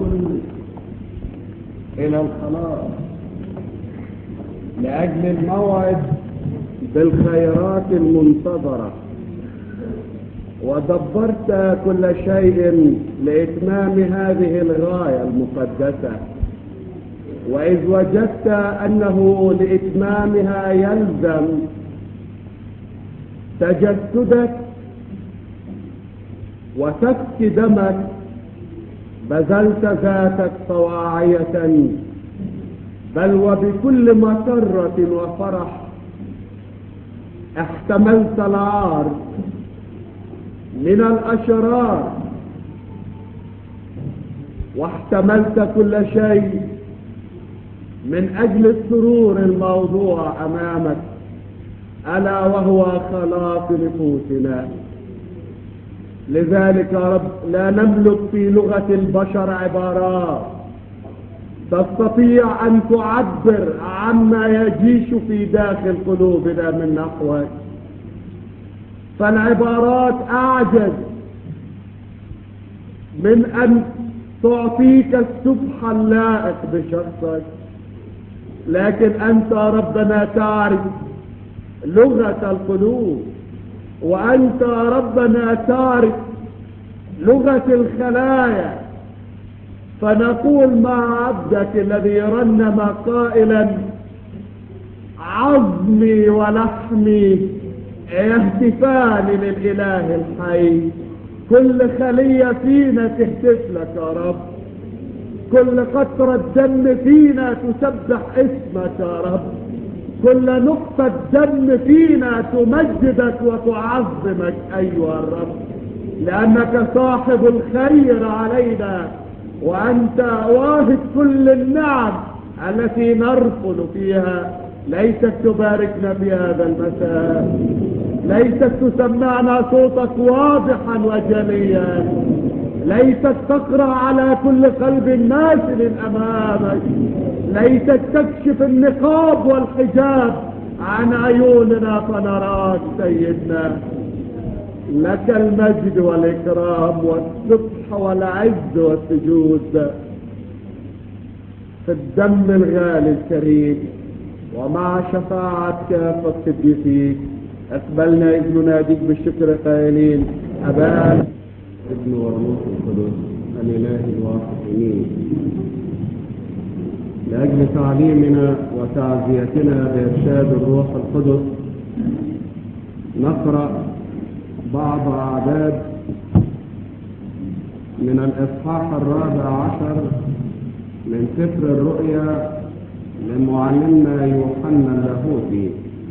الكل إلى الخلاص لأجل الموعد بالخيرات المنتظرة ودبرت كل شيء لإتمام هذه الغاية المقدسة وإذ وجدت أنه لإتمامها يلزم تجسدك وسفك دمك بذلت ذاتك طواعية بل وبكل مسرة وفرح احتملت العار من الأشرار واحتملت كل شيء من أجل السرور الموضوع أمامك ألا وهو خلاص نفوسنا لذلك يا رب لا نملك في لغة البشر عبارات تستطيع أن تعبر عما يجيش في داخل قلوبنا من نحوك فالعبارات أعجز من أن تعطيك السبح اللائق بشخصك لكن أنت ربنا تعرف لغة القلوب وأنت ربنا تعرف لغة الخلايا فنقول مع عبدك الذي رنم قائلا عظمي ولحمي يهتفان للإله الحي كل خلية فينا تهتف لك يا رب كل قطرة دم فينا تسبح اسمك يا رب كل نقطة دم فينا تمجدك وتعظمك أيها الرب لأنك صاحب الخير علينا وأنت واهب كل النعم التي نرفض فيها ليتك تباركنا في هذا المساء ليتك تسمعنا صوتك واضحا وجليا ليتك تقرأ على كل قلب ناسل أمامك ليتك تكشف النقاب والحجاب عن عيوننا فنراك سيدنا لك المجد والإكرام والسبح والعز والسجود في الدم الغالي الكريم ومع شفاعة كافة قديسيك أقبلنا إذ نناديك بالشكر قائلين أبان ابن والروح القدس الإله الواحد آمين لأجل تعليمنا وتعزيتنا بإرشاد الروح القدس نقرأ بعض أعداد من الإصحاح الرابع عشر من سفر الرؤيا لمعلمنا يوحنا اللاهوتي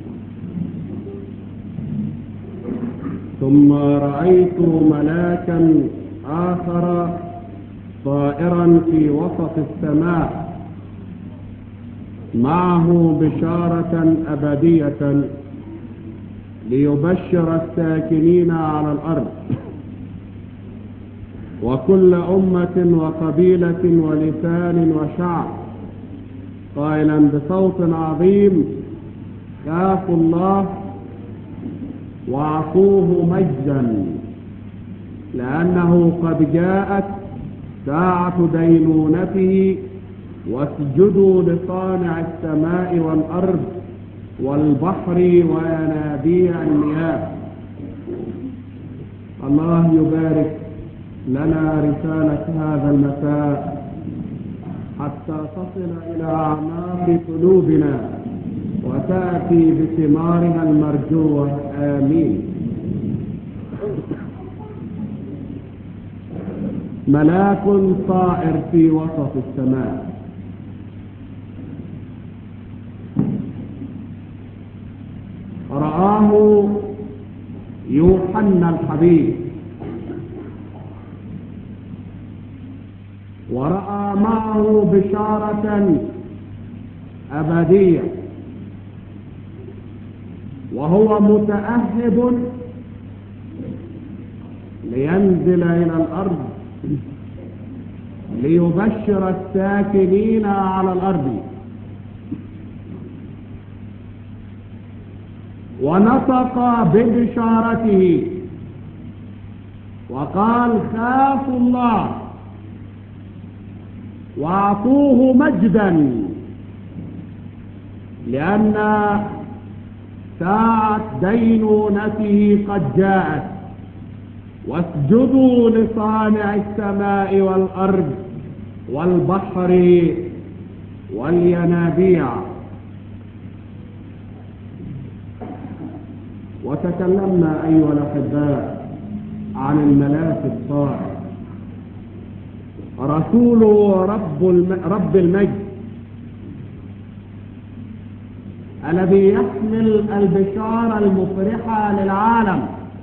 ثم رأيت ملاكا آخر طائرا في وسط السماء معه بشارة أبدية ليبشر الساكنين على الأرض وكل أمة وقبيلة ولسان وشعب قائلا بصوت عظيم خافوا الله واعطوه مجدا لأنه قد جاءت ساعة دينونته واسجدوا لصانع السماء والأرض والبحر وينابيع المياه الله يبارك لنا رسالة هذا المساء حتى تصل إلى أعماق قلوبنا وتأتي بثمارها المرجوة آمين ملاك طائر في وسط السماء رآه يوحنا الحبيب ورأى معه بشارة أبدية وهو متأهب لينزل إلى الأرض ليبشر الساكنين على الأرض ونطق ببشارته وقال خافوا الله واعطوه مجدا لأن ساعة دينونته قد جاءت واسجدوا لصانع السماء والأرض والبحر والينابيع وتكلمنا أيها الأحباء عن الملاك الصالح رسول رب الم... رب المجد الذي يحمل البشارة المفرحة للعالم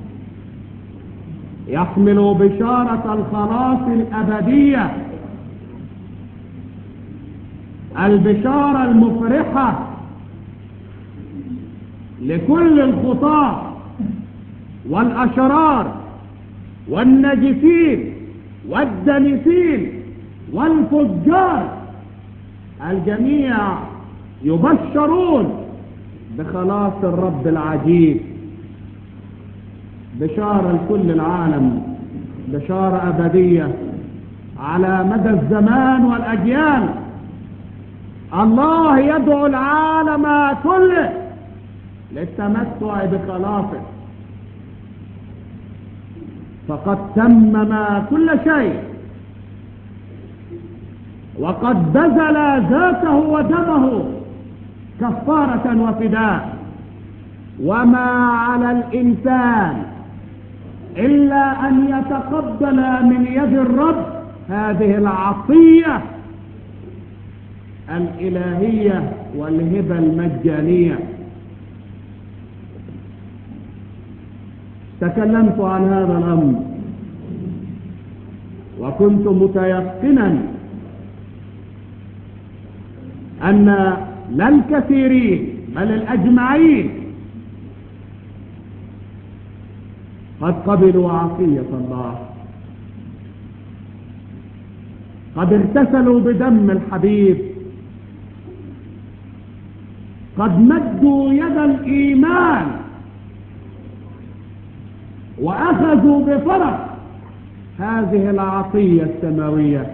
يحمل بشارة الخلاص الأبدية البشارة المفرحة لكل الخطاة والأشرار والنجسين والدنسين والفجار الجميع يبشرون بخلاص الرب العجيب بشارة لكل العالم بشارة أبدية على مدى الزمان والأجيال الله يدعو العالم كله للتمتع بخلاصه فقد تمم كل شيء وقد بذل ذاته ودمه كفارة وفداء وما على الإنسان إلا أن يتقبل من يد الرب هذه العطية الإلهية والهبة المجانية تكلمت عن هذا الأمر وكنت متيقنا أن لا الكثيرين بل الأجمعين قد قبلوا عطية الله قد ارتسلوا بدم الحبيب قد مدوا يد الإيمان وأخذوا بفرح هذه العطية السماوية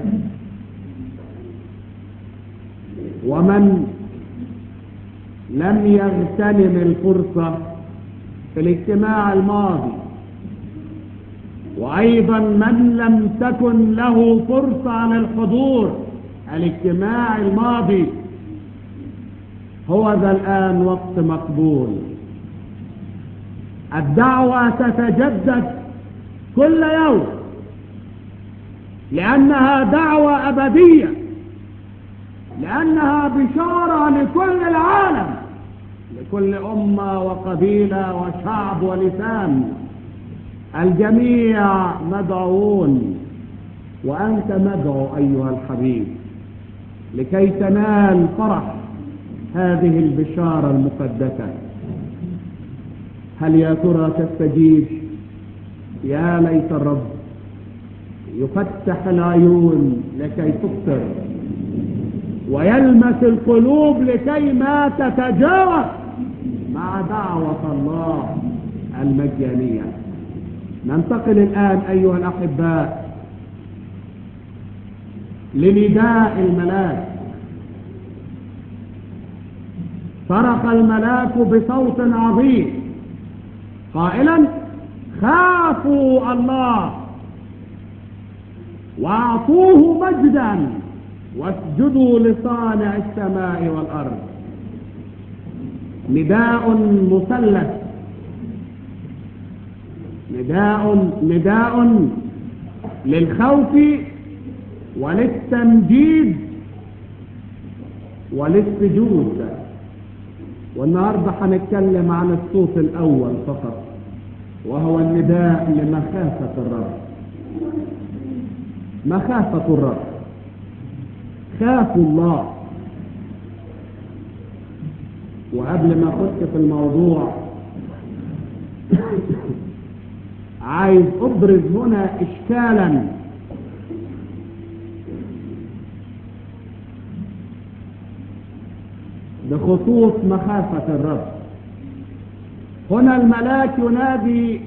ومن لم يغتنم الفرصة في الاجتماع الماضي وأيضا من لم تكن له فرصة عن الحضور الاجتماع الماضي هو ذا الآن وقت مقبول الدعوة تتجدد كل يوم لأنها دعوة أبدية لأنها بشارة لكل العالم لكل أمة وقبيلة وشعب ولسان الجميع مدعوون وأنت مدعو أيها الحبيب لكي تنال فرح هذه البشارة المقدسة هل يا ترى تستجيب يا ليت الرب يفتح العيون لكي تبصر ويلمس القلوب لكي ما تتجاوز مع دعوة الله المجانية ننتقل الآن أيها الأحباء لنداء الملاك صرخ الملاك بصوت عظيم قائلا خافوا الله واعطوه مجدا واسجدوا لصانع السماء والارض نداء مثلث نداء نداء للخوف وللتمجيد وللسجود والنهاردة هنتكلم عن الصوت الأول فقط وهو النداء لمخافة الرب مخافة الرب خافوا الله وقبل ما اخش في الموضوع عايز ابرز هنا اشكالا بخصوص مخافة الرب هنا الملاك ينادي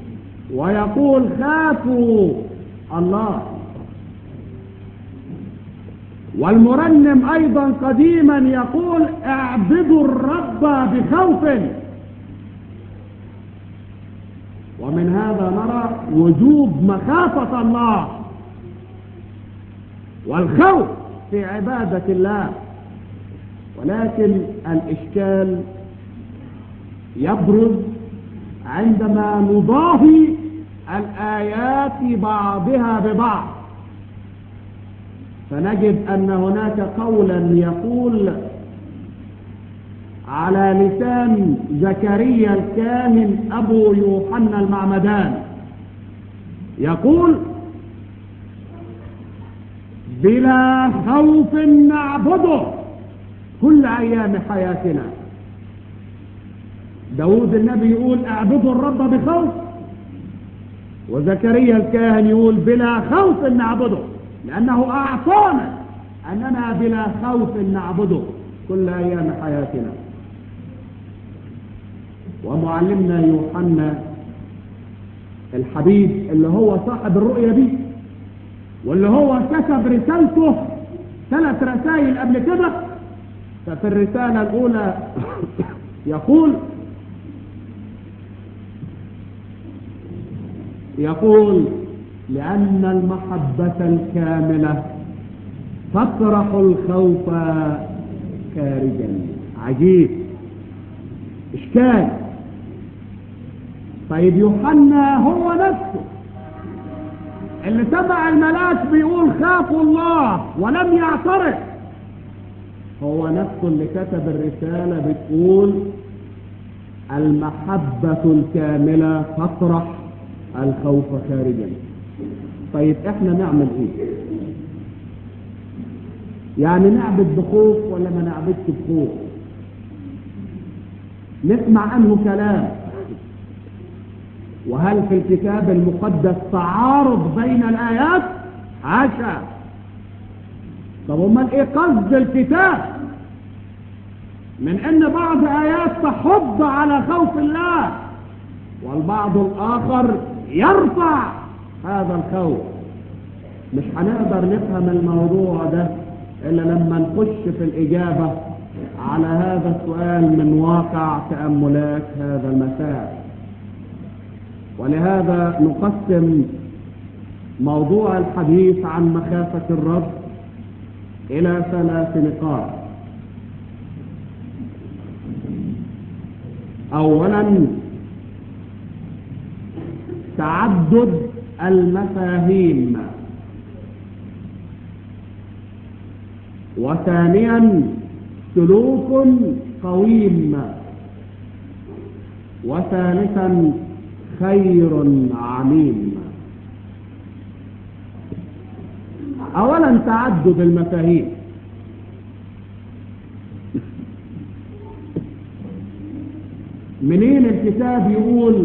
ويقول خافوا الله والمرنم ايضا قديما يقول اعبدوا الرب بخوف ومن هذا نرى وجوب مخافة الله والخوف في عبادة الله ولكن الإشكال يبرز عندما نضاهي الآيات بعضها ببعض فنجد أن هناك قولا يقول على لسان زكريا الكاهن أبو يوحنا المعمدان يقول بلا خوف نعبده كل أيام حياتنا داود النبي يقول اعبدوا الرب بخوف وزكريا الكاهن يقول بلا خوف نعبده لأنه أعطانا أننا بلا خوف نعبده كل أيام حياتنا ومعلمنا يوحنا الحبيب اللي هو صاحب الرؤية دي واللي هو كتب رسالته ثلاث رسائل قبل كده ففي الرسالة الأولى يقول يقول لأن المحبة الكاملة تطرح الخوف خارجا عجيب إشكال طيب يوحنا هو نفسه اللي تبع الملاك بيقول خافوا الله ولم يعترض هو نفسه اللي كتب الرسالة بتقول المحبة الكاملة تطرح الخوف خارجا طيب احنا نعمل ايه يعني نعبد بخوف ولا ما نعبدش بخوف نسمع عنه كلام وهل في الكتاب المقدس تعارض بين الآيات عاشا طب امال ايه قصد الكتاب من ان بعض ايات تحض على خوف الله والبعض الاخر يرفع هذا الخوف مش هنقدر نفهم الموضوع ده الا لما نخش في الاجابة على هذا السؤال من واقع تأملات هذا المساء ولهذا نقسم موضوع الحديث عن مخافة الرب إلى ثلاث نقاط أولا تعدد المفاهيم وثانيا سلوك قويم وثالثا خير عميم اولا تعدد المفاهيم منين الكتاب يقول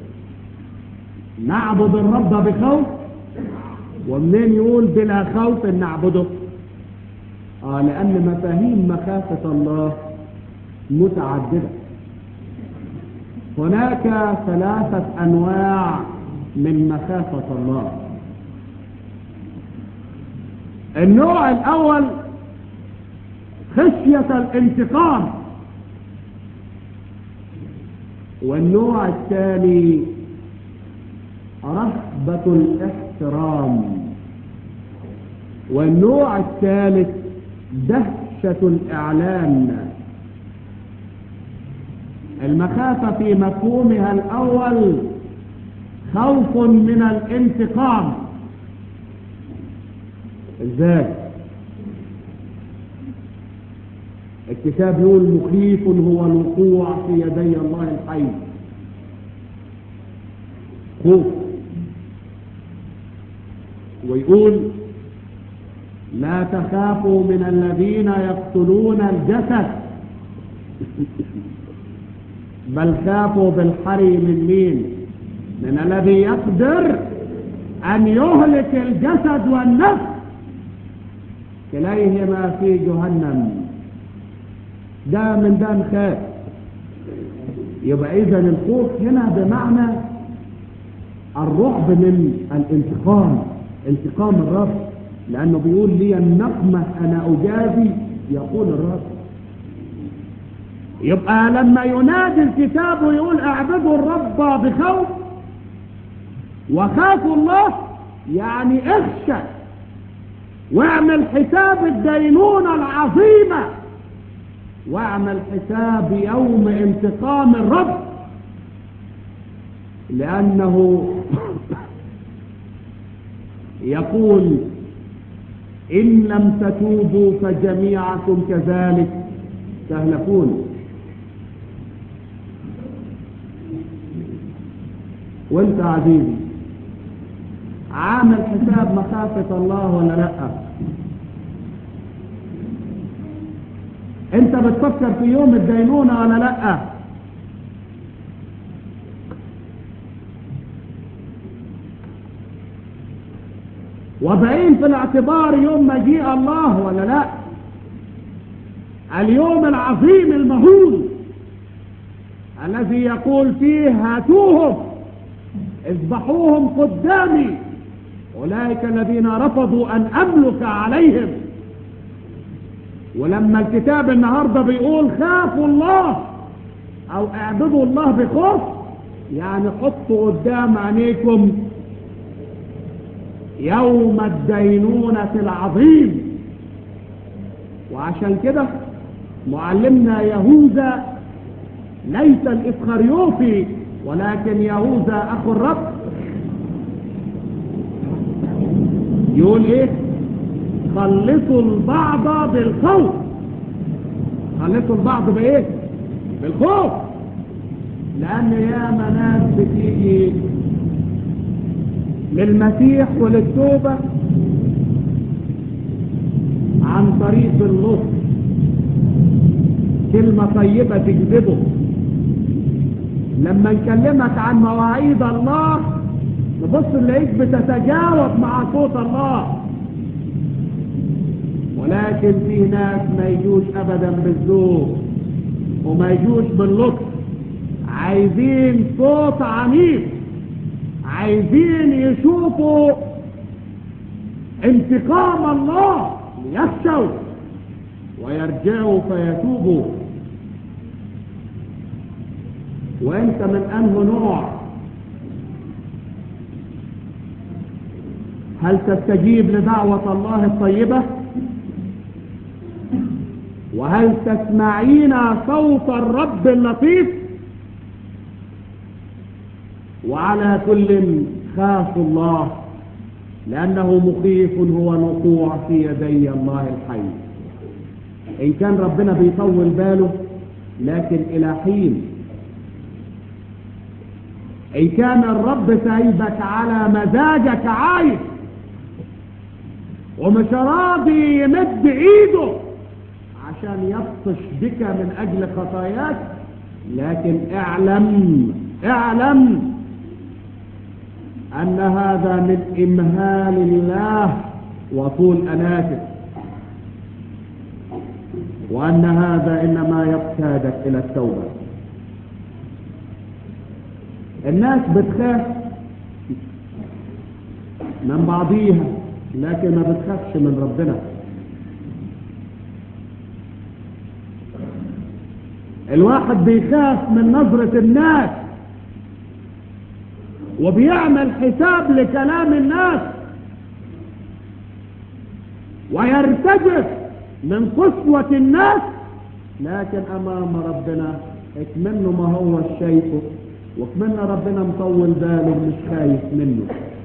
نعبد الرب بخوف ومنين يقول بلا خوف نعبده آه لأن مفاهيم مخافة الله متعددة هناك ثلاثة أنواع من مخافة الله النوع الأول خشية الانتقام والنوع الثاني رهبة الاحترام والنوع الثالث دهشة الإعلان المخافة في مفهومها الأول خوف من الانتقام ازاي الكتاب يقول مخيف هو الوقوع في يدي الله الحي خوف ويقول لا تخافوا من الذين يقتلون الجسد بل خافوا بالحري من مين من الذي يقدر ان يهلك الجسد والنفس كليهما في جهنم ده من ده نخاف يبقى اذا الخوف هنا بمعنى الرعب من الانتقام انتقام الرب لأنه بيقول لي النقمة أنا أجازي يقول الرب يبقى لما ينادي الكتاب ويقول اعبدوا الرب بخوف وخافوا الله يعني اخشى واعمل حساب الدينونة العظيمة واعمل حساب يوم انتقام الرب لأنه يقول إن لم تتوبوا فجميعكم كذلك تهلكون وانت عزيزي عامل حساب مخافة الله ولا لا انت بتفكر في يوم الدينونة ولا لا وضعين في الاعتبار يوم مجيء الله ولا لا اليوم العظيم المهول الذي يقول فيه هاتوهم اذبحوهم قدامي أولئك الذين رفضوا أن أملك عليهم ولما الكتاب النهاردة بيقول خافوا الله أو اعبدوا الله بخوف يعني حطوا قدام عينيكم يوم الدينونة العظيم وعشان كده معلمنا يهوذا ليس الإسخريوطي ولكن يهوذا أخو الرب يقول إيه خلصوا البعض بالخوف خلصوا البعض بإيه بالخوف لأن يا ناس بتيجي للمسيح وللتوبة عن طريق اللطف كلمة طيبة تجذبه لما نكلمك عن مواعيد الله نبص نلاقيك بتتجاوب مع صوت الله ولكن في ناس ما يجوش ابدا بالذوق وما يجوش باللطف عايزين صوت عنيف عايزين يشوفوا انتقام الله ليخشوا ويرجعوا فيتوبوا وانت من انه نوع هل تستجيب لدعوة الله الطيبة وهل تسمعين صوت الرب اللطيف وعلى كل خاف الله لأنه مخيف هو الوقوع في يدي الله الحي إن كان ربنا بيطول باله لكن إلى حين إن كان الرب سايبك على مزاجك عايش ومش راضي يمد ايده عشان يبطش بك من اجل خطاياك لكن اعلم اعلم ان هذا من امهال الله وطول اناتك وان هذا انما يقتادك الى التوبه الناس بتخاف من بعضيها لكن ما بتخافش من ربنا الواحد بيخاف من نظرة الناس وبيعمل حساب لكلام الناس ويرتجف من قسوة الناس لكن امام ربنا اكمنه ما هو الشيء وكمن ربنا مطول باله مش خايف منه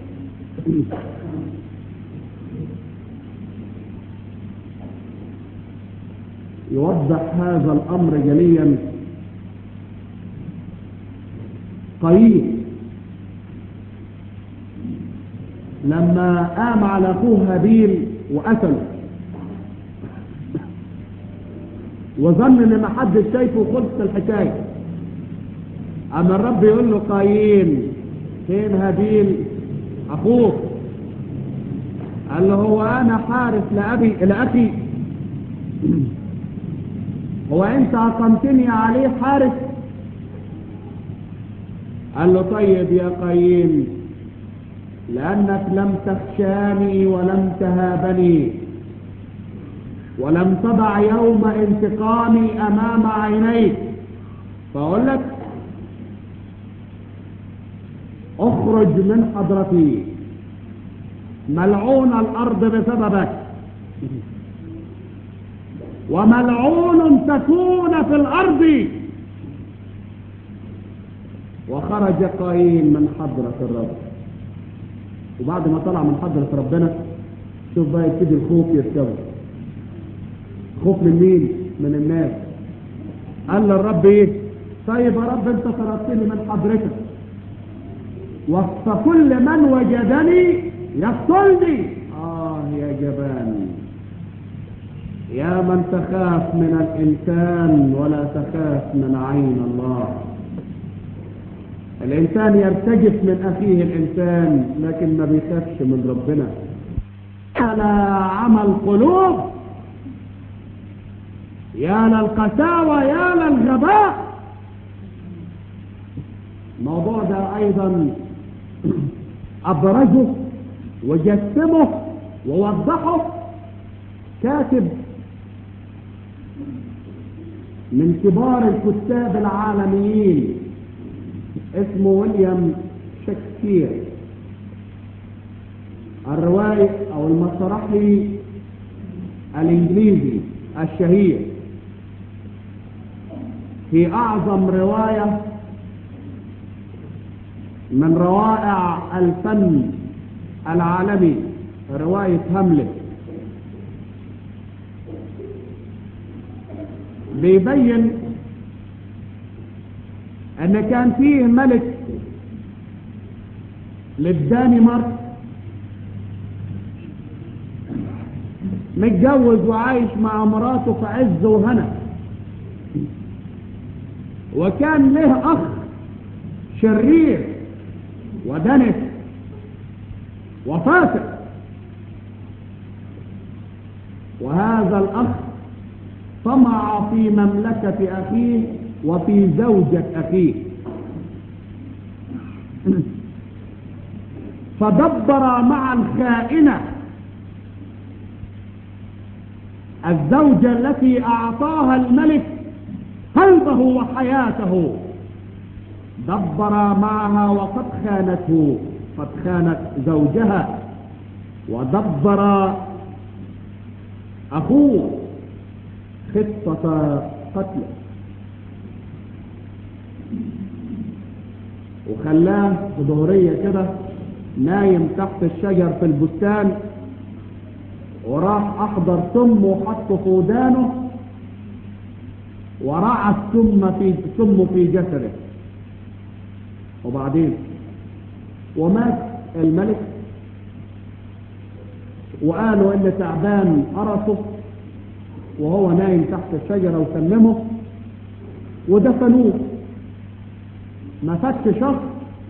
يوضح هذا الأمر جليا قريب لما قام على أخوه هابيل وقتله وظن ان ما حدش شايفه وخلصت الحكايه اما الرب يقول له قايين فين هابيل اخوك قال له هو انا حارس لابي لاخي هو انت اقمتني عليه حارس قال له طيب يا قايين لأنك لم تخشاني ولم تهابني ولم تضع يوم انتقامي أمام عينيك فأقول لك اخرج من حضرتي ملعون الأرض بسببك وملعون تكون في الأرض وخرج قايين من حضرة الرب وبعد ما طلع من حضرة ربنا شوف بقى يبتدي الخوف يركبه خوف من مين من الناس قال للرب ايه طيب يا رب انت طردتني من حضرتك وسط كل من وجدني يقتلني اه يا جبان يا من تخاف من الانسان ولا تخاف من عين الله الانسان يرتجف من اخيه الانسان لكن ما بيخافش من ربنا على عمل قلوب يا للقساوة يا للغباء الموضوع ده ايضا ابرزه وجسمه ووضحه كاتب من كبار الكتاب العالميين اسمه ويليام شكسبير الروائي او المسرحي الانجليزي الشهير في اعظم رواية من روائع الفن العالمي رواية هاملت بيبين ان كان فيه ملك للدنمارك متجوز وعايش مع مراته في عز وهنا وكان له اخ شرير ودنس وفاسق وهذا الاخ طمع في مملكة اخيه وفي زوجة اخيه فدبر مع الخائنة الزوجة التي اعطاها الملك قلبه وحياته دبر معها وقد خانته قد خانت زوجها ودبر اخوه خطة قتله وخلاه في ظهرية كده نايم تحت الشجر في البستان وراح احضر سم وحطه في ودانه ورعى السم في السم في جسده وبعدين ومات الملك وقالوا ان تعبان قرصه وهو نايم تحت الشجرة وسلمه ودفنوه ما فاتش شهر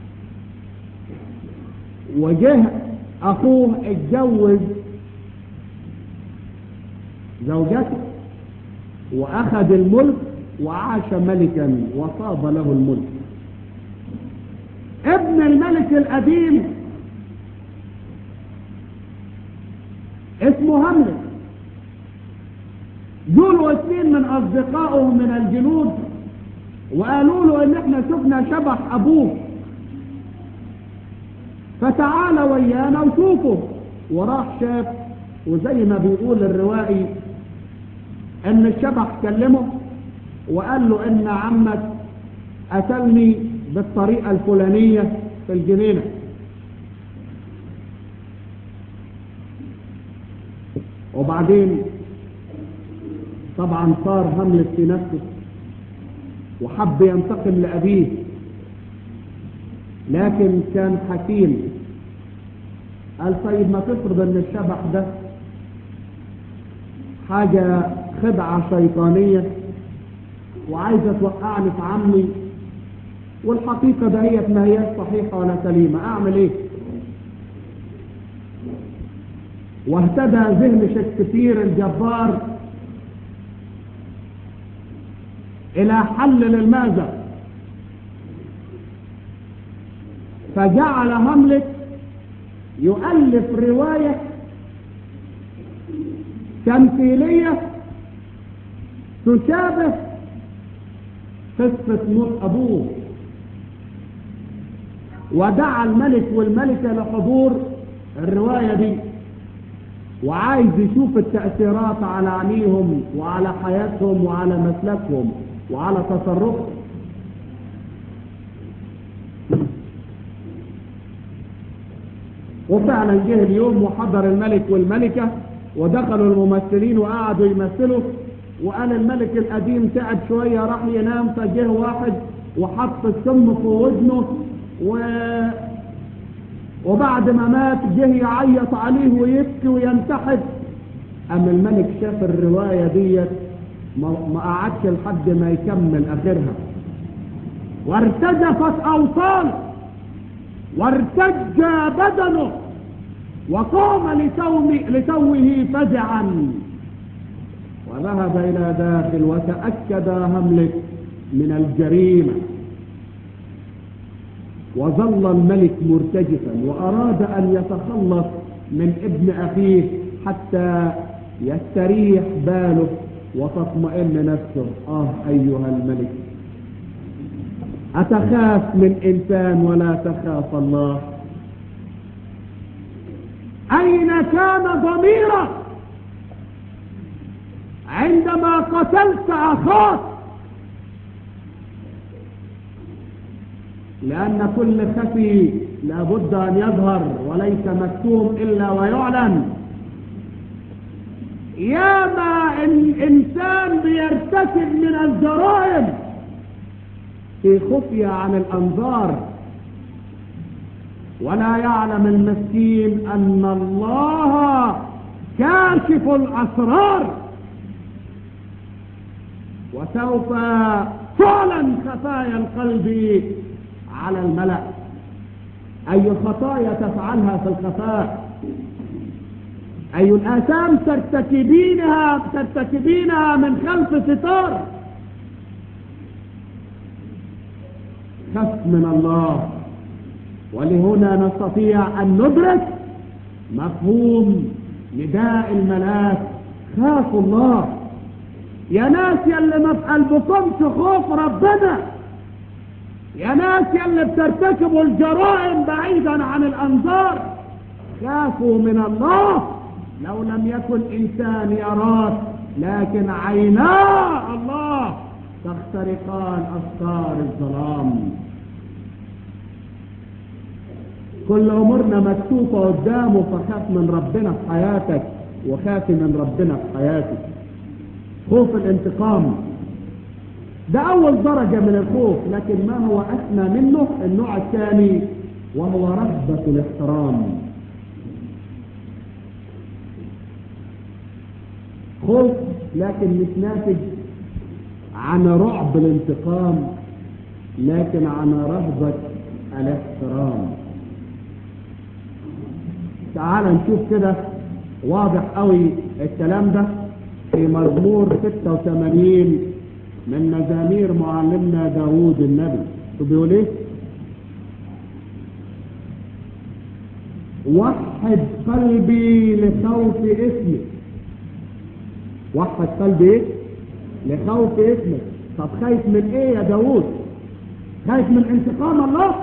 وجه اخوه اتجوز زوجته واخذ الملك وعاش ملكا وصاب له الملك ابن الملك القديم اسمه هملت جولوا اثنين من اصدقائه من الجنود وقالوا له ان احنا شفنا شبح ابوه فتعال ويانا وشوفه وراح شاف وزي ما بيقول الروائي ان الشبح كلمه وقال له ان عمك قتلني بالطريقة الفلانية في الجنينة وبعدين طبعا صار هملت في نفسه وحب ينتقم لأبيه لكن كان حكيم قال طيب ما تفرض ان الشبح ده حاجة خدعة شيطانية وعايزة توقعني في عمي والحقيقة دهيت ما هي صحيحة ولا سليمة اعمل ايه واهتدى ذهن شكسبير الجبار الى حل للماذا فجعل هملت يؤلف رواية تمثيلية تشابه قصة موت أبوه ودعا الملك والملكة لحضور الرواية دي وعايز يشوف التأثيرات على عينيهم وعلى حياتهم وعلى مسلكهم وعلى تصرفهم وفعلا جه اليوم وحضر الملك والملكة ودخلوا الممثلين وقعدوا يمثلوا وقال الملك القديم تعب شوية راح ينام فجه واحد وحط السم في ودنه و... وبعد ما مات جه يعيط عليه ويبكي وينتحب أما الملك شاف الرواية ديت ما قعدش لحد ما يكمل آخرها وارتجفت أوصاله وارتج بدنه وقام لتوم لتوه فزعا وذهب إلى داخل وتأكد هملك من الجريمة وظل الملك مرتجفا وأراد أن يتخلص من ابن أخيه حتى يستريح باله وتطمئن نفسه آه أيها الملك أتخاف من إنسان ولا تخاف الله أين كان ضميرك عندما قتلت أخاك لأن كل خفي لابد أن يظهر وليس مكتوم إلا ويعلن ياما الإنسان بيرتكب من الجرائم في خفية عن الأنظار ولا يعلم المسكين أن الله كاشف الأسرار وسوف تعلن خفايا القلب على الملأ أي خطايا تفعلها في الخفاء أي الآثام ترتكبينها ترتكبينها من خلف ستار خف من الله ولهنا نستطيع أن ندرك مفهوم نداء الملاك خافوا الله يا ناس يلي ما في قلبكمش خوف ربنا يا ناس يلي بترتكبوا الجرائم بعيدا عن الأنظار خافوا من الله لو لم يكن إنسان يراك لكن عينا الله تخترقان أفكار الظلام كل أمورنا مكتوبة قدامه فخاف من ربنا في حياتك وخاف من ربنا في حياتك خوف الانتقام ده أول درجة من الخوف لكن ما هو أسمى منه النوع الثاني وهو رغبة الاحترام خوف لكن مش ناتج عن رعب الانتقام لكن عن رهبة الاحترام تعال نشوف كده واضح قوي الكلام ده في مزمور 86 من مزامير معلمنا داوود النبي شو بيقول ايه وحد قلبي لخوف اسمك وحد قلبي ايه لخوف اسمك طب خايف من ايه يا داوود خايف من انتقام الله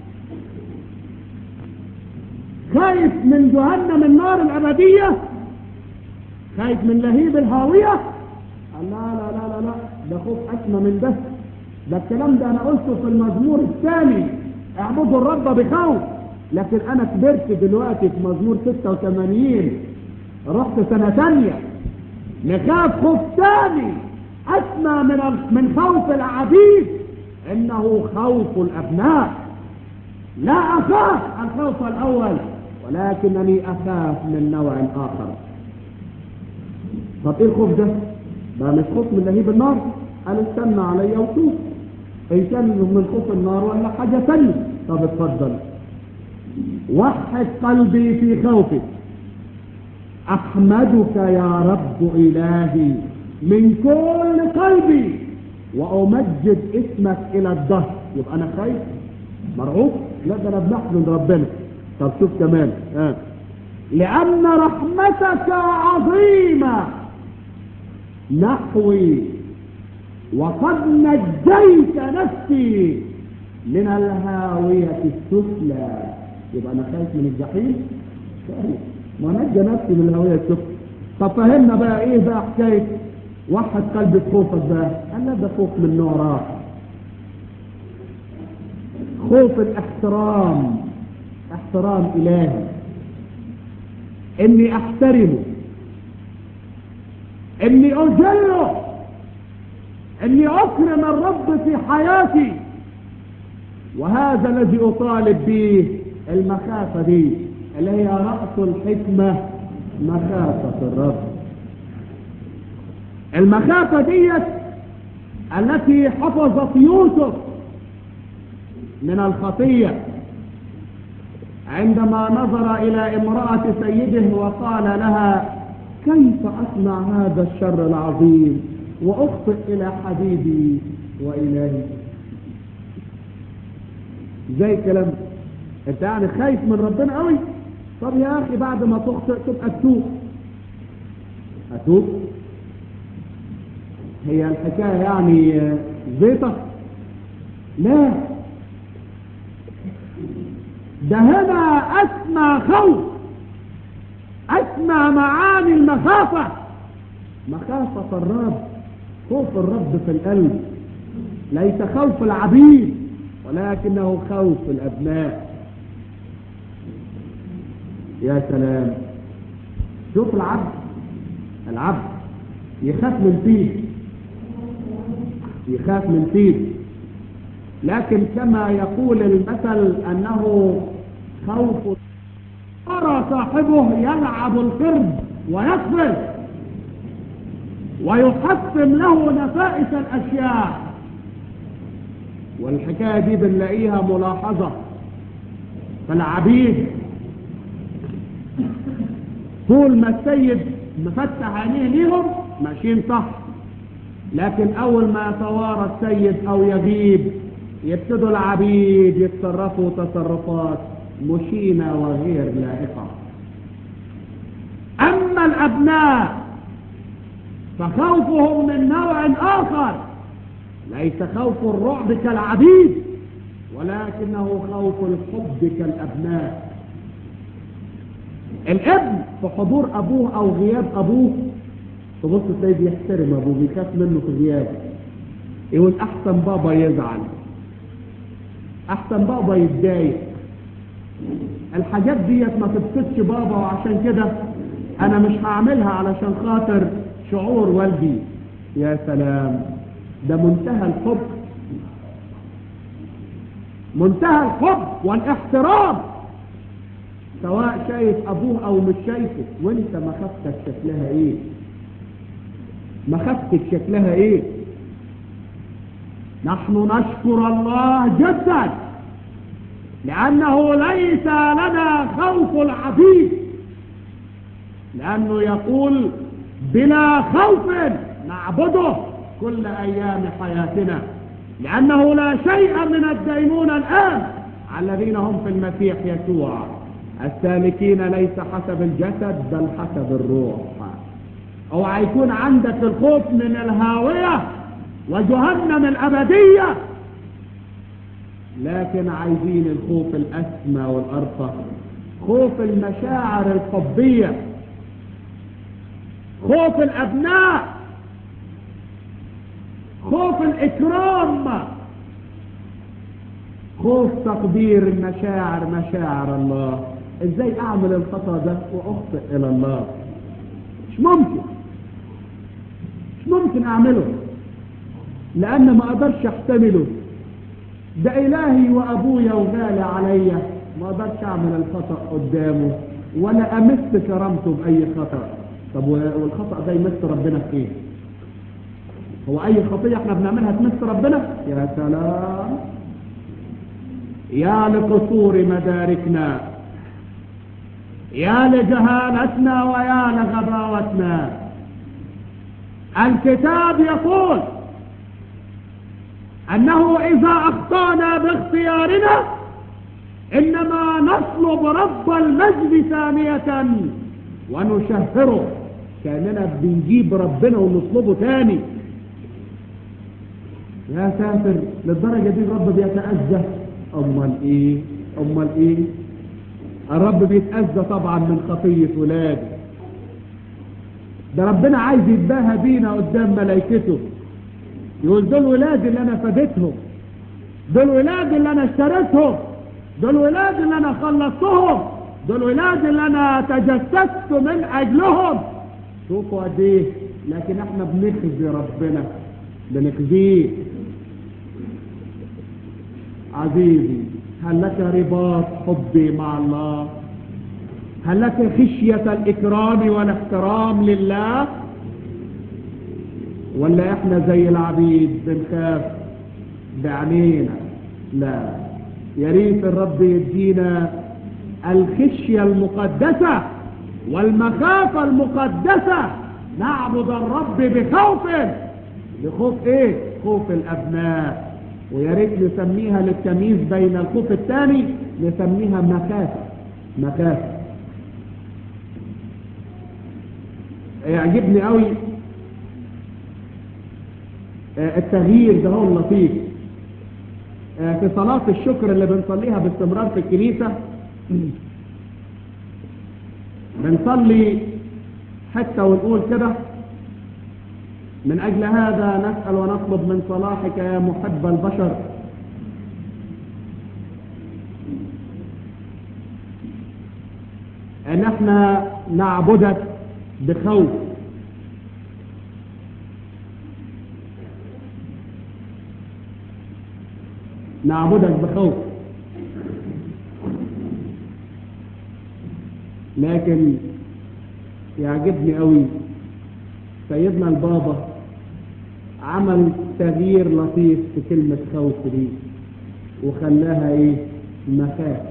خايف من جهنم النار الابديه خايف من لهيب الهاويه لا لا لا لا لا ده خوف اسمى من ده ده الكلام ده انا قلته في المزمور الثاني اعبدوا الرب بخوف لكن انا كبرت دلوقتي في مزمور 86 رحت سنه ثانيه نخاف خوف ثاني اسمى من من خوف العبيد انه خوف الابناء لا اخاف الخوف الاول ولكنني اخاف من نوع اخر طب ايه الخوف ده ده مش خوف من لهيب النار قال استنى عليا وشوف ان كان من خوف النار ولا حاجه ثانيه طب اتفضل وحد قلبي في خوفك احمدك يا رب الهي من كل قلبي وامجد اسمك الى الدهر يبقى انا خايف مرعوب لا ده انا بنحمد ربنا طب شوف كمان آه. لأن رحمتك عظيمة نحوي وقد نجيت نفسي من الهاوية السفلى يبقى أنا خايف من الجحيم ما نجى نفسي من الهاوية السفلى طب فهمنا بقى إيه بقى حكاية وحد قلب خوفك بقى قال لا ده خوف من نوع راح خوف الاحترام احترام إلهي إني أحترمه إني أجله إني أكرم الرب في حياتي وهذا الذي أطالب به المخافة دي اللي هي رأس الحكمة مخافة الرب المخافة ديت التي حفظت يوسف من الخطية عندما نظر إلى امرأة سيده وقال لها كيف أصنع هذا الشر العظيم وأخطئ إلى حبيبي وإلهي زي كلام انت يعني خايف من ربنا قوي طب يا اخي بعد ما تخطئ تبقى تتوب اتوب هي الحكايه يعني زيطه لا ده هنا اسمى خوف اسمى معاني المخافه مخافه الرب خوف الرب في القلب ليس خوف العبيد ولكنه خوف الأبناء يا سلام شوف العبد العبد يخاف من فيه يخاف من فيه لكن كما يقول المثل أنه خوف أرى صاحبه يلعب القرد ويقفل ويحطم له نفائس الأشياء والحكاية دي بنلاقيها ملاحظة فالعبيد طول ما السيد مفتح عينيه ليهم ماشيين صح لكن أول ما يتوارى السيد أو يغيب يبتدوا العبيد يتصرفوا تصرفات مشينة وغير لائقة أما الأبناء فخوفهم من نوع آخر ليس خوف الرعب كالعبيد ولكنه خوف الحب كالأبناء الابن في حضور أبوه أو غياب أبوه تبص تلاقيه بيحترم أبوه بيخاف منه في غيابه يقول أحسن بابا يزعل أحسن بابا يتضايق الحاجات ديت ما تبسطش بابا وعشان كده أنا مش هعملها علشان خاطر شعور والدي يا سلام ده منتهى الحب منتهى الحب والاحترام سواء شايف ابوه او مش شايفه وانت مخافتك شكلها ايه مخافتك شكلها ايه نحن نشكر الله جدا لانه ليس لنا خوف العبيد لانه يقول بلا خوف نعبده كل أيام حياتنا لأنه لا شيء من الدينونة الآن على الذين هم في المسيح يسوع السالكين ليس حسب الجسد بل حسب الروح اوعى يكون عندك الخوف من الهاوية وجهنم الأبدية لكن عايزين الخوف الأسمى والأرقى خوف المشاعر الحبية خوف الأبناء خوف الإكرام خوف تقدير المشاعر مشاعر الله ازاي اعمل الخطأ ده واخطئ الى الله مش ممكن مش ممكن اعمله لان ما اقدرش احتمله ده الهي وابويا وغالي عليا ما اقدرش اعمل الخطأ قدامه ولا امس كرامته باي خطأ طب والخطأ ده يمس ربنا في ايه هو اي خطية احنا بنعملها تمس ربنا يا سلام يا لقصور مداركنا يا لجهالتنا ويا لغباوتنا الكتاب يقول انه اذا اخطانا باختيارنا إنما نطلب رب المجد ثانية ونشهره كأننا بنجيب ربنا ونطلبه تاني يا ساتر للدرجة دي الرب بيتأذى أمال إيه أمال إيه الرب بيتأذى طبعا من خطية ولاده ده ربنا عايز يتباهى بينا قدام ملائكته يقول دول ولادي اللي انا فديتهم دول ولادي اللي انا اشتريتهم دول ولادي اللي انا خلصتهم دول ولادي اللي انا تجسدت من اجلهم شوفوا قد ايه لكن احنا بنخزي ربنا بنخزيه عزيزي هل لك رباط حبي مع الله هل لك خشية الإكرام والاحترام لله ولا احنا زي العبيد بنخاف بعينينا لا يا ريت الرب يدينا الخشية المقدسة والمخافة المقدسة نعبد الرب بخوف بخوف ايه خوف الابناء ويا ريت نسميها للتمييز بين الخوف الثاني نسميها مخافة مخافة يعجبني قوي التغيير ده هو اللطيف في صلاة الشكر اللي بنصليها باستمرار في الكنيسة بنصلي حتى ونقول كده من أجل هذا نسأل ونطلب من صلاحك يا محب البشر أن احنا نعبدك بخوف نعبدك بخوف لكن يعجبني قوي سيدنا البابا عمل تغيير لطيف في كلمة خوف دي وخلاها ايه مخافة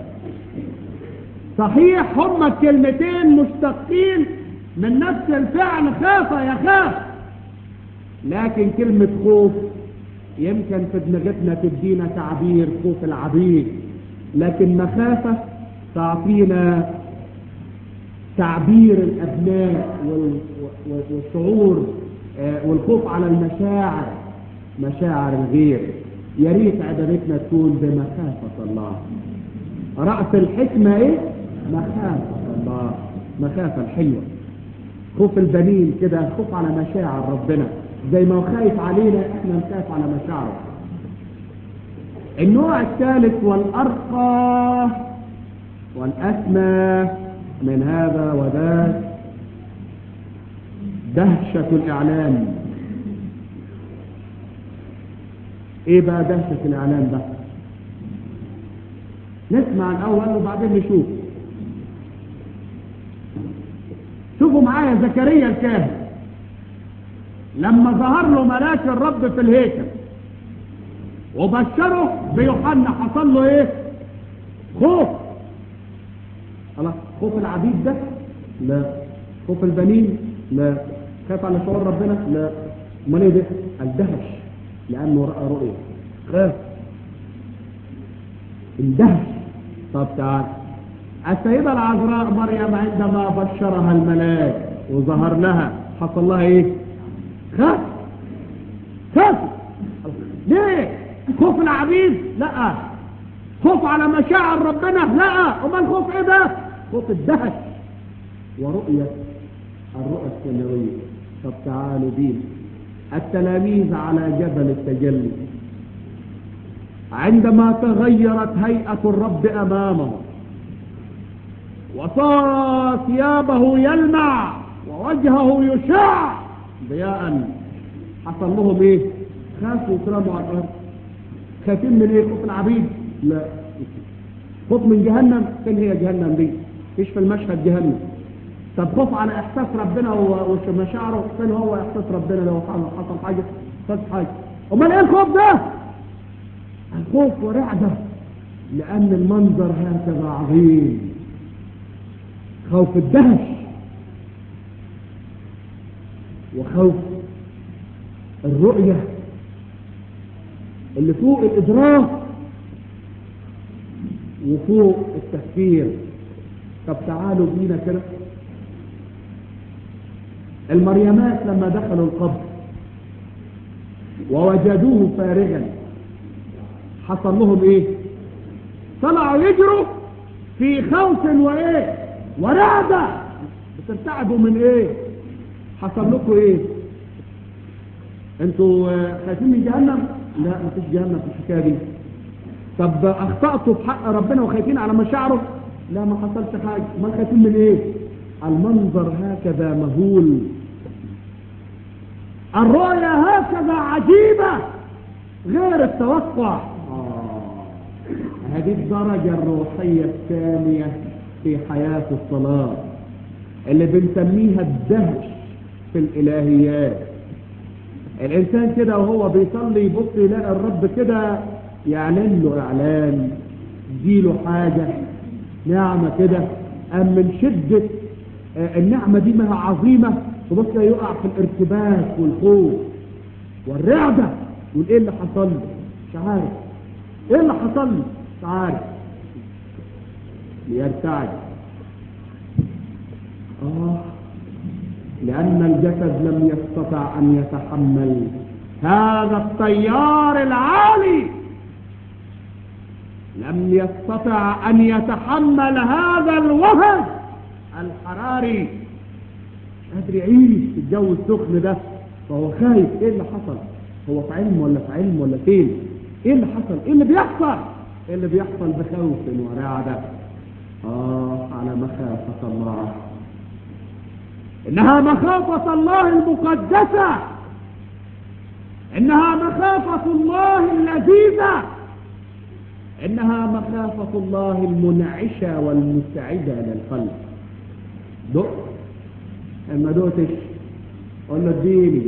صحيح هما الكلمتين مشتقين من نفس الفعل خاف يخاف لكن كلمة خوف يمكن في دماغتنا تدينا تعبير خوف العبيد لكن مخافة تعطينا تعبير الأبناء والشعور والخوف على المشاعر مشاعر الغير يا ريت عبادتنا تكون بمخافة الله رأس الحكمة ايه مخافة الله مخافة الحلوة خوف البنين كده خوف على مشاعر ربنا زي ما هو خايف علينا احنا نخاف على مشاعره النوع الثالث والأرقى والأسمى من هذا وذاك دهشة الإعلام ايه بقى دهشة الإعلام ده نسمع الأول وبعدين نشوف شوفوا معايا زكريا الكاهن لما ظهر له ملاك الرب في الهيكل وبشره بيوحنا حصل له ايه خوف خلاص خوف العبيد ده لا خوف البنين لا خاف على شعور ربنا لا امال ايه ده الدهش لانه راى رؤيه خاف اندهش طب تعال السيدة العذراء مريم عندما بشرها الملاك وظهر لها حصل لها ايه خاف خاف ليه خوف العبيد لا خوف على مشاعر ربنا لا امال خوف ايه ده خوف الدهش ورؤية الرؤى السماوية طب تعالوا بينا التلاميذ على جبل التجلي عندما تغيرت هيئة الرب أمامهم وصار ثيابه يلمع ووجهه يشع ضياء حصل لهم ايه خافوا وترموا على الارض خايفين من ايه خوف العبيد لا خوف من جهنم فين هي جهنم دي مفيش في المشهد جهنم طب خوف على احساس ربنا ومشاعره فين هو احساس ربنا لو حصل حاجه حصل حاجه امال ايه الخوف ده الخوف ورعده لان المنظر هكذا عظيم خوف الدهش وخوف الرؤية اللي فوق الإدراك وفوق التفكير طب تعالوا بينا كده المريمات لما دخلوا القبر ووجدوه فارغا حصل لهم ايه طلعوا يجروا في خوف وايه ورعدة بترتعدوا من ايه حصل لكم ايه انتوا خايفين من جهنم لا مفيش جهنم في الحكايه دي طب اخطأتوا في حق ربنا وخايفين على مشاعره لا ما حصلش حاجه ما خايفين من ايه المنظر هكذا مهول الرؤيا هكذا عجيبة غير التوقع آه. هذه الدرجة الروحية الثانية في حياة الصلاة اللي بنسميها الدهش في الإلهيات الإنسان كده وهو بيصلي يبص يلاقي الرب كده يعلن له إعلان يديله حاجة نعمة كده أم من شدة النعمة دي ما عظيمة تبص يقع في الارتباك والخوف والرعدة يقول ايه اللي حصل له مش عارف ايه اللي حصل له مش عارف ليرتعد اه لأن الجسد لم يستطع أن يتحمل هذا التيار العالي لم يستطع أن يتحمل هذا الوهج الحراري مش قادر يعيش في الجو السخن ده فهو خايف ايه اللي حصل هو في علم ولا في علم ولا فين ايه اللي حصل ايه اللي بيحصل ايه اللي بيحصل بخوف ورعدة اه على مخافة الله انها مخافة الله المقدسة انها مخافة الله اللذيذة انها مخافة الله المنعشة والمسعدة للقلب دق اما دقتش قل له اديني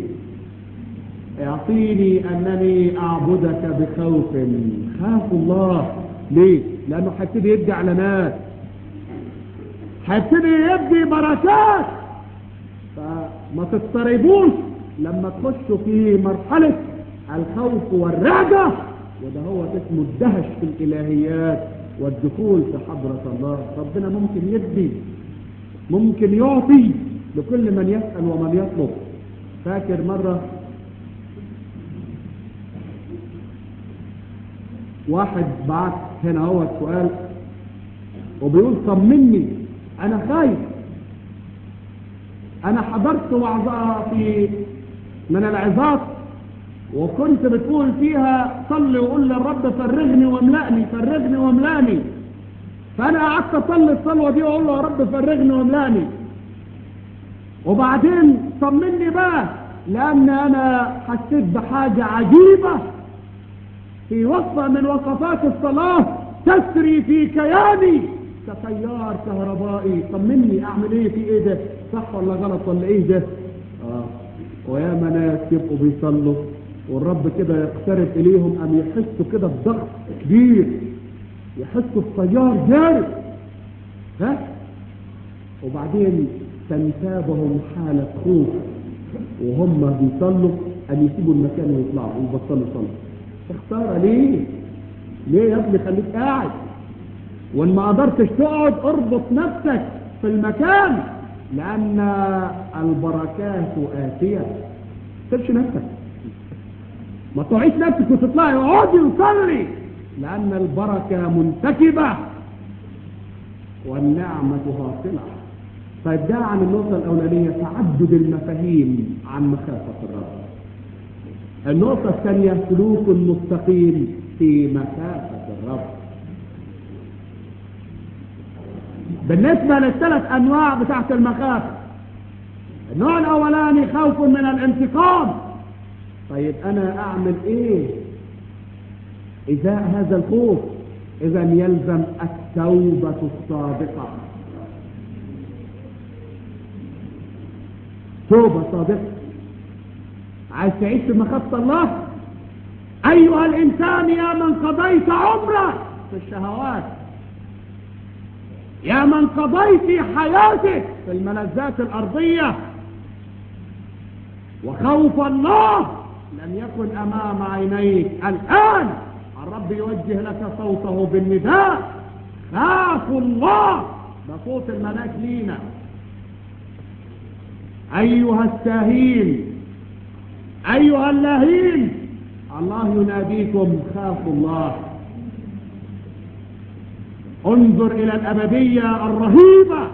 اعطيني انني اعبدك بخوف خاف الله ليه لانه هيبتدي يدي اعلانات هيبتدي يدي بركات فما تضطربوش لما تخشوا في مرحلة الخوف والرعدة وده هو اسمه الدهش في الالهيات والدخول في حضرة الله ربنا ممكن يدي ممكن يعطي لكل من يسأل ومن يطلب فاكر مرة واحد بعت هنا هو سؤال وبيقول طمني انا خايف انا حضرت وعظة في من العظات وكنت بتقول فيها صلي وقول للرب فرغني واملأني فرغني واملأني فانا قعدت اصلي الصلوه دي واقول له يا رب فرغني واملاني وبعدين طمني بقى لان انا حسيت بحاجه عجيبه في وقفه من وقفات الصلاه تسري في كياني كتيار كهربائي طمني اعمل ايه في ايه ده صح ولا غلط ولا ايه ده اه وياما ناس يبقوا بيصلوا والرب كده يقترب اليهم ام يحسوا كده بضغط كبير يحسوا بتيار جاري ها وبعدين تنتابهم حالة خوف وهم بيصلوا أن يسيبوا المكان ويطلعوا ويبطلوا يصلوا اختار ليه ليه يا ابني خليك قاعد وان ما قدرتش تقعد اربط نفسك في المكان لان البركات آتية تسيبش نفسك ما تقعيش نفسك وتطلعي اقعدي وصلي لأن البركة منتكبة والنعمة هاطلة طيب ده عن النقطة الأولانية تعدد المفاهيم عن مخافة الرب النقطة الثانية سلوك مستقيم في مخافة الرب بالنسبة للثلاث أنواع بتاعت المخافة النوع الأولاني خوف من الانتقام طيب أنا أعمل إيه إزاء هذا الخوف إذا يلزم التوبة الصادقة توبة صادقة عايز تعيش في مخافة الله أيها الإنسان يا من قضيت عمرك في الشهوات يا من قضيت حياتك في الملذات الأرضية وخوف الله لم يكن أمام عينيك الآن الرب يوجه لك صوته بالنداء خافوا الله ده صوت الملاك لينا أيها الساهين أيها اللاهين الله يناديكم خافوا الله انظر إلى الأبدية الرهيبة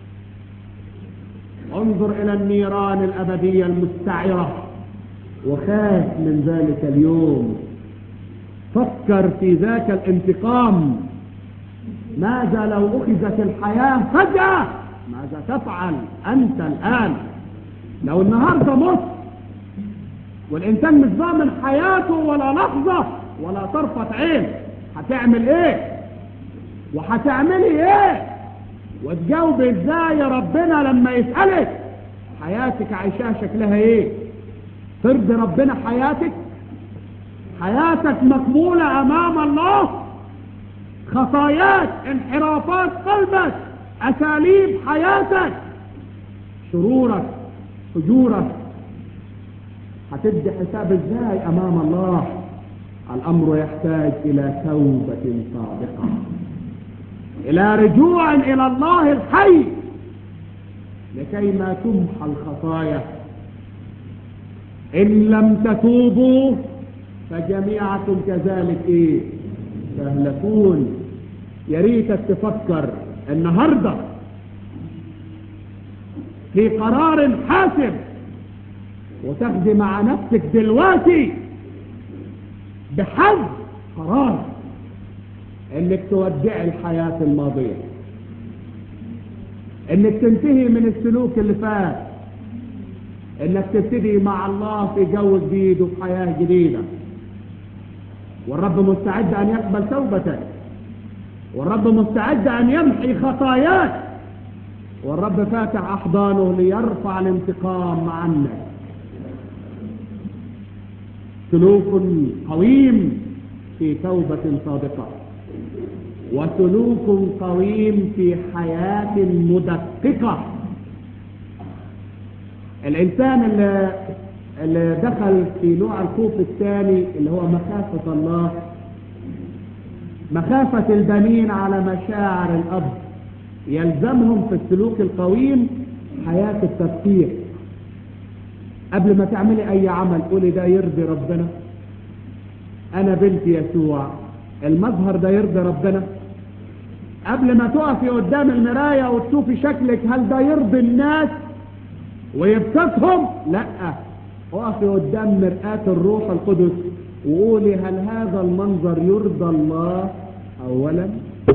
انظر إلى النيران الأبدية المستعرة وخاف من ذلك اليوم فكر في ذاك الانتقام ماذا لو أخذت الحياة فجأة ماذا تفعل أنت الآن لو النهاردة مت والإنسان مش ضامن حياته ولا لحظة ولا طرفة عين هتعمل ايه وهتعملي ايه وتجاوب ازاي يا ربنا لما يسألك حياتك عايشاها شكلها ايه ترضي ربنا حياتك حياتك مقبولة امام الله خطاياك انحرافات قلبك اساليب حياتك شرورك فجورك هتدي حساب ازاي امام الله الامر يحتاج الى توبة صادقة الى رجوع الى الله الحي لكي ما تمحى الخطايا ان لم تتوبوا فجميعكم كذلك ايه تهلكون يا ريتك تفكر النهارده في قرار حاسم وتاخدي مع نفسك دلوقتي بحذ قرار انك تودعي الحياة الماضية انك تنتهي من السلوك اللي فات انك تبتدي مع الله في جو جديد وفي حياة جديدة والرب مستعد ان يقبل توبتك والرب مستعد ان يمحي خطاياك والرب فاتح احضانه ليرفع الانتقام عنك سلوك قويم في توبة صادقة وسلوك قويم في حياة مدققة الإنسان اللي, اللي دخل في نوع الخوف الثاني اللي هو مخافة الله مخافة البنين على مشاعر الأب يلزمهم في السلوك القويم حياة التفكير قبل ما تعملي أي عمل قولي ده يرضي ربنا أنا بنت يسوع المظهر ده يرضي ربنا قبل ما تقفي قدام المراية وتشوفي شكلك هل ده يرضي الناس ويبسطهم لا اقفي قدام مرآة الروح القدس وقولي هل هذا المنظر يرضى الله اولا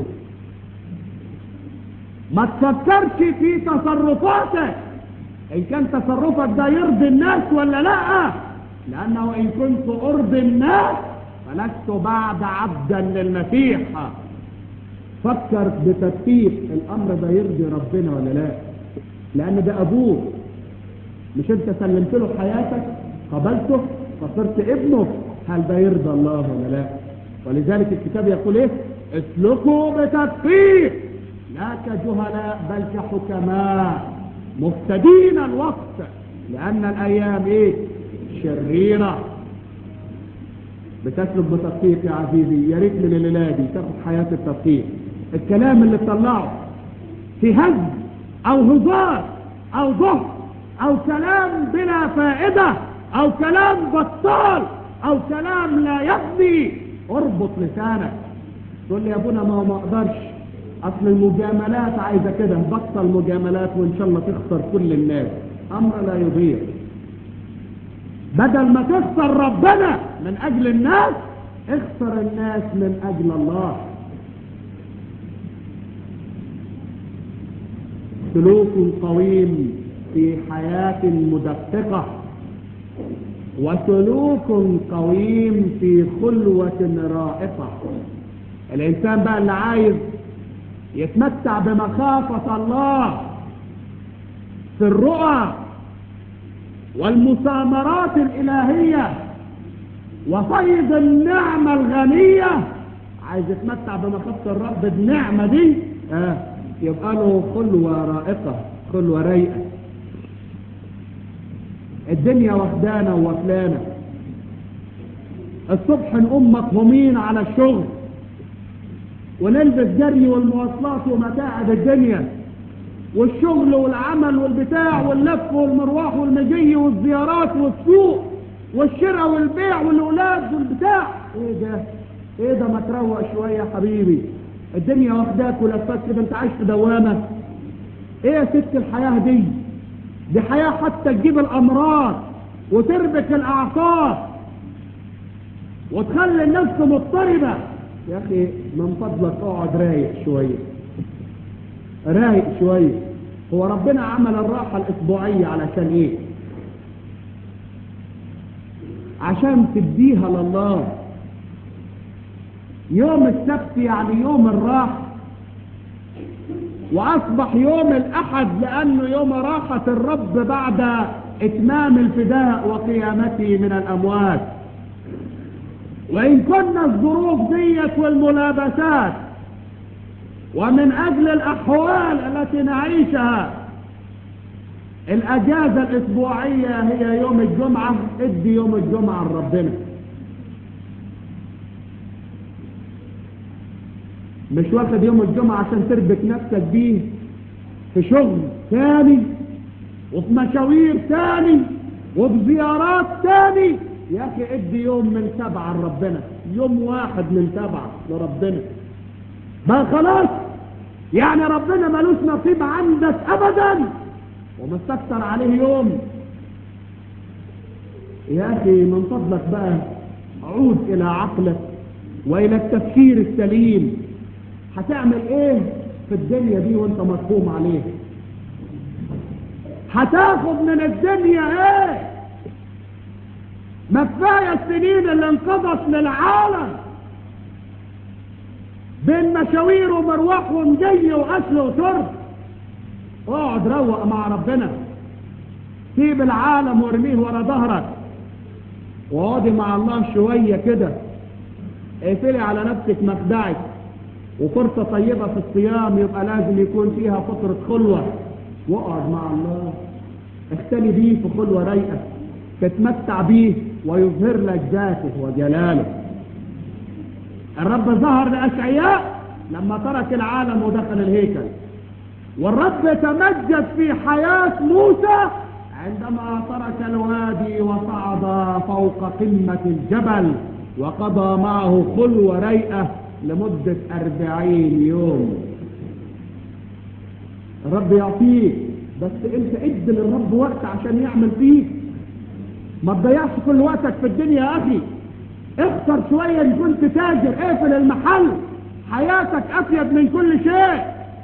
ما تفكرش في تصرفاتك ان كان تصرفك ده يرضي الناس ولا لا لانه ان كنت ارضي الناس فلست بعد عبدا للمسيح فكر بتدقيق الامر ده يرضي ربنا ولا لا لان ده ابوك مش انت سلمت له حياتك قبلته فصرت ابنه هل ده يرضى الله ولا لا ولذلك الكتاب يقول ايه اسلكوا بتدقيق لا كجهلاء بل كحكماء مفتدين الوقت لان الايام ايه شريره بتسلك بتدقيق يا عزيزي يا ريت من الليله دي تاخد حياه التدقيق الكلام اللي تطلعه في هز او هزار او ضهر او كلام بلا فائدة او كلام بطال او كلام لا يفضي اربط لسانك تقول لي يا ابونا ما ما اقدرش اصل المجاملات عايزة كده بطل مجاملات وان شاء الله تخسر كل الناس امر لا يضيع بدل ما تخسر ربنا من اجل الناس اخسر الناس من اجل الله سلوك قويم في حياة مدققة وسلوك قويم في خلوة رائقة الإنسان بقى اللي عايز يتمتع بمخافة الله في الرؤى والمسامرات الإلهية وصيد النعمة الغنية عايز يتمتع بمخافة الرب بالنعمة دي آه يبقى له خلوة رائقة خلوة رايقة الدنيا واخدانا ووكلانا الصبح نقوم مطهومين على الشغل ونلبس جري والمواصلات ومتاعب الدنيا والشغل والعمل والبتاع واللف والمروح والمجي والزيارات والسوق والشراء والبيع والأولاد والبتاع ايه ده ايه ده ما تروق شوية يا حبيبي الدنيا واخداك ولفاك كده انت عايش في دوامة ايه يا ست الحياة دي دي حياة حتى تجيب الامراض وتربك الاعصاب وتخلي النفس مضطربة يا اخي من فضلك اقعد رايق شوية رايق شوية هو ربنا عمل الراحة الاسبوعية علشان ايه عشان تديها لله يوم السبت يعني يوم الراحة واصبح يوم الاحد لانه يوم راحة الرب بعد اتمام الفداء وقيامته من الاموات وان كنا الظروف ديت والملابسات ومن اجل الاحوال التي نعيشها الاجازة الاسبوعية هي يوم الجمعة ادي يوم الجمعة لربنا مش واخد يوم الجمعة عشان تربك نفسك بيه في شغل تاني وفي مشاوير تاني وفي زيارات تاني يا اخي ادي يوم من سبعة لربنا يوم واحد من سبعة لربنا ما خلاص يعني ربنا ملوش نصيب عندك ابدا ومستكتر عليه يوم يا اخي من فضلك بقى عود الى عقلك والى التفكير السليم هتعمل ايه في الدنيا دي وانت مفهوم عليه هتاخد من الدنيا ايه ما كفايه السنين اللي انقضت للعالم بين مشاوير ومروح ومجي واكل وشرب اقعد روق مع ربنا سيب العالم وارميه ورا ظهرك واقعدي مع الله شويه كده اقفلي على نفسك مخدعك وفرصة طيبة في الصيام يبقى لازم يكون فيها فترة خلوة واقعد مع الله اختلي بيه في خلوة رايقة تتمتع بيه ويظهر لك ذاته وجلاله الرب ظهر لأشعياء لما ترك العالم ودخل الهيكل والرب تمجد في حياة موسى عندما ترك الوادي وصعد فوق قمة الجبل وقضى معه خلوة رايقة لمدة أربعين يوم الرب يعطيك بس انت ادي للرب وقت عشان يعمل فيك ما تضيعش كل وقتك في الدنيا يا اخي اخسر شوية ان كنت تاجر اقفل المحل حياتك افيد من كل شيء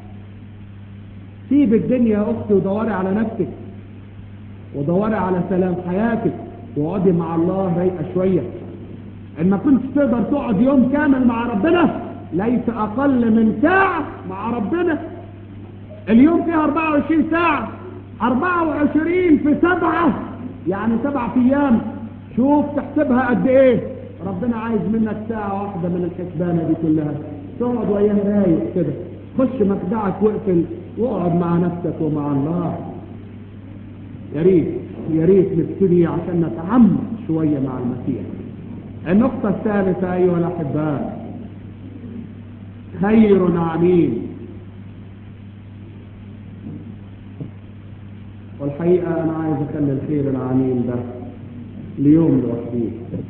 سيب الدنيا يا اختي ودوري على نفسك ودوري على سلام حياتك واقعدي مع الله رايقه شويه ان ما كنتش تقدر تقعد يوم كامل مع ربنا ليس اقل من ساعة مع ربنا اليوم فيها 24 ساعة 24 في سبعة يعني سبعة ايام شوف تحسبها قد ايه ربنا عايز منك ساعة واحدة من الحسبانة دي كلها تقعد وياه رايق كده خش مخدعك واقفل واقعد مع نفسك ومع الله يا ريت يا ريت نبتدي عشان نتعمق شوية مع المسيح النقطة الثالثة أيها الأحباء خير عميم والحقيقة أنا عايز أخلي الخير العميم ده ليوم لوحده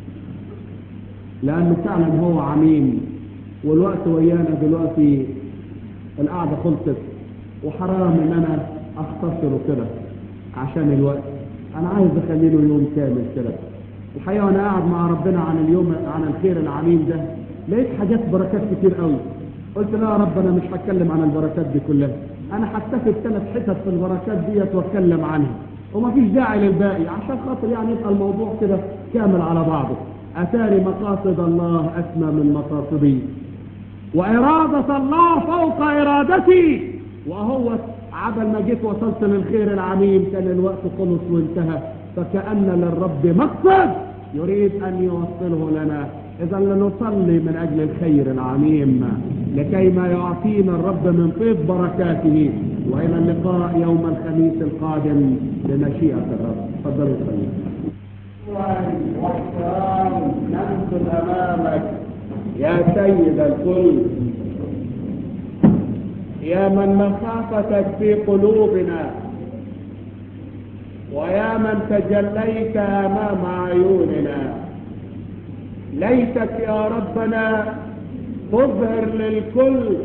لأنه فعلا هو عميم والوقت ويانا دلوقتي القعدة خلصت وحرام إن أنا أختصره كده عشان الوقت أنا عايز أخلي له يوم كامل كده الحقيقة وانا قاعد مع ربنا عن اليوم عن الخير العميم ده لقيت حاجات بركات كتير قوي قلت لا يا رب انا مش هتكلم عن البركات دي كلها انا هكتفي بثلاث حتت في البركات ديت واتكلم عنها ومفيش داعي للباقي عشان خاطر يعني يبقى الموضوع كده كامل على بعضه اتاري مقاصد الله اسمى من مقاصدي وإرادة الله فوق إرادتي وهو عبل ما جيت وصلت للخير العميم كان الوقت خلص وانتهى فكأن للرب مقصد يريد أن يوصله لنا إذا لنصلي من أجل الخير العميم لكي ما يعطينا الرب من طيب بركاته وإلى اللقاء يوم الخميس القادم بمشيئة الرب تفضلوا صلي واحترام ننزل أمامك يا سيد الكل يا من مخافتك في قلوبنا ويا من تجليت امام عيوننا ليتك يا ربنا تظهر للكل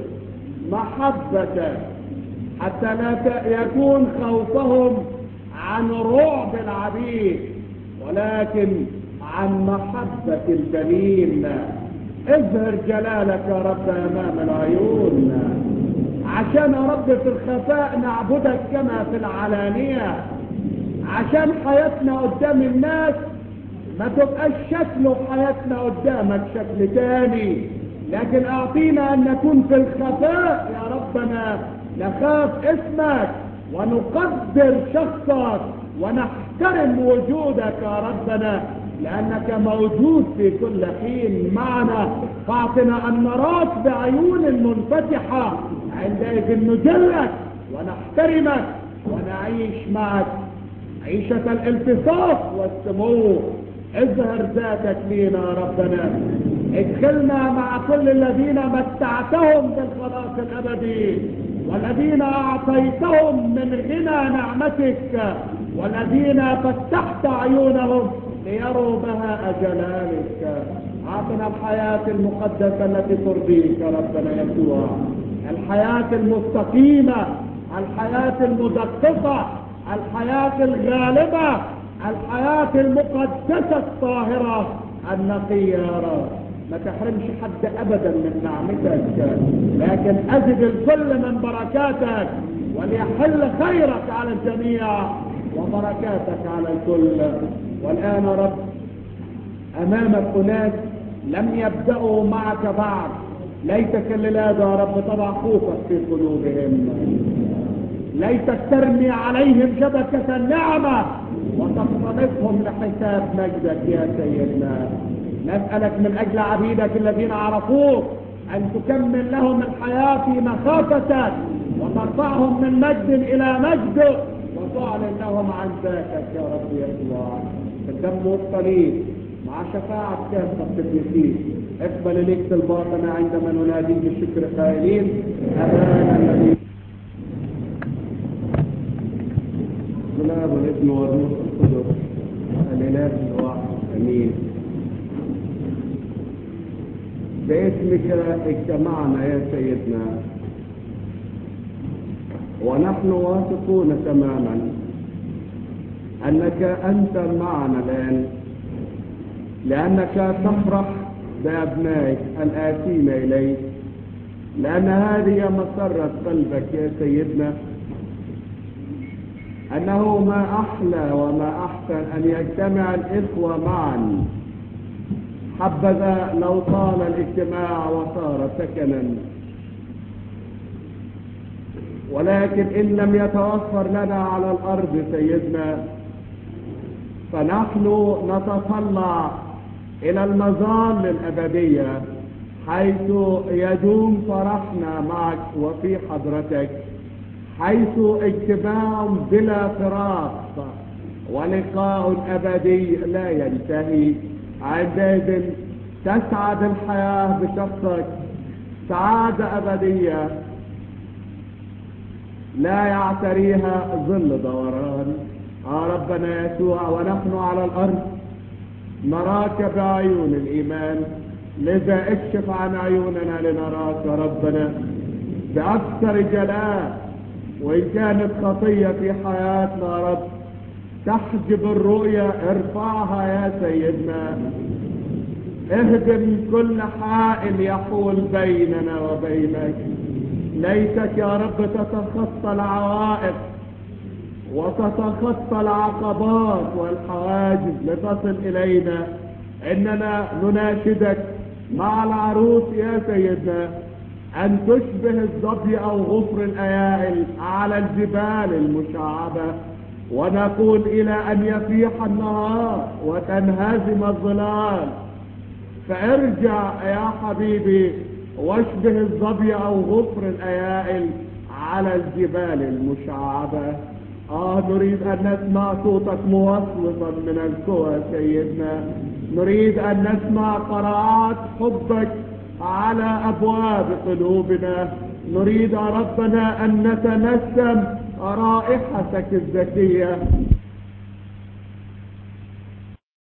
محبتك حتى لا يكون خوفهم عن رعب العبيد ولكن عن محبة الجليل اظهر جلالك يا رب امام العيون عشان يا رب في الخفاء نعبدك كما في العلانية عشان حياتنا قدام الناس ما تبقاش شكله حياتنا قدامك شكل تاني لكن اعطينا ان نكون في الخفاء يا ربنا نخاف اسمك ونقدر شخصك ونحترم وجودك يا ربنا لانك موجود في كل حين معنا فاعطنا ان نراك بعيون منفتحة عندئذ نجلك ونحترمك ونعيش معك عيشة الالتصاق والسمو اظهر ذاتك لينا يا ربنا ادخلنا مع كل الذين متعتهم بالخلاص الابدي والذين اعطيتهم من غنى نعمتك والذين فتحت عيونهم ليروا بها جلالك اعطنا الحياة المقدسة التي ترضيك يا ربنا يسوع الحياة المستقيمة الحياة المدققة الحياة الغالبة الحياة المقدسة الطاهرة النقية يا رب ما تحرمش حد ابدا من نعمتك لكن ازد الكل من بركاتك وليحل خيرك على الجميع وبركاتك على الكل والان يا رب امامك اناس لم يبدأوا معك بعد ليتك الليلة يا رب تضع خوفك في قلوبهم ليتك ترمي عليهم شبكة النعمة وتختلطهم لحساب مجدك يا سيدنا نسألك من أجل عبيدك الذين عرفوك أن تكمل لهم الحياة في مخافتك وترفعهم من مجد إلى مجد وتعلن لهم عن ذاتك يا رب يسوع الدم والصليب مع شفاعة كافة القديسين اقبل ليك طلباتنا عندما نناديك بالشكر قائلين أبانا الذي الاب والابن والروح القدس الاله الواحد امين باسمك اجتمعنا يا سيدنا ونحن واثقون تماما انك انت معنا الان لانك تفرح بابنائك الاتين اليك لان هذه مسره قلبك يا سيدنا أنه ما أحلى وما أحسن أن يجتمع الإخوة معا حبذا لو طال الاجتماع وصار سكنا ولكن إن لم يتوفر لنا على الأرض سيدنا فنحن نتطلع إلى المظال الأبدية حيث يدوم فرحنا معك وفي حضرتك حيث اجتماع بلا فراق ولقاء ابدي لا ينتهي عندئذ تسعد الحياة بشخصك سعادة ابدية لا يعتريها ظل دوران آه ربنا يسوع ونحن على الارض نراك بعيون الايمان لذا اكشف عن عيوننا لنراك يا ربنا باكثر جلال وإن كانت خطية في حياتنا يا رب تحجب الرؤية ارفعها يا سيدنا اهدم كل حائل يحول بيننا وبينك ليتك يا رب تتخطى العوائق وتتخطى العقبات والحواجز لتصل إلينا إننا نناشدك مع العروس يا سيدنا أن تشبه الظبي أو غفر الأيائل على الجبال المشعبة ونقول إلى أن يفيح النهار وتنهزم الظلال فارجع يا حبيبي واشبه الظبي أو غفر الأيائل على الجبال المشعبة آه نريد أن نسمع صوتك موصوصا من الكوى سيدنا نريد أن نسمع قراءات حبك على أبواب قلوبنا نريد يا ربنا أن نتنسم رائحتك الذكية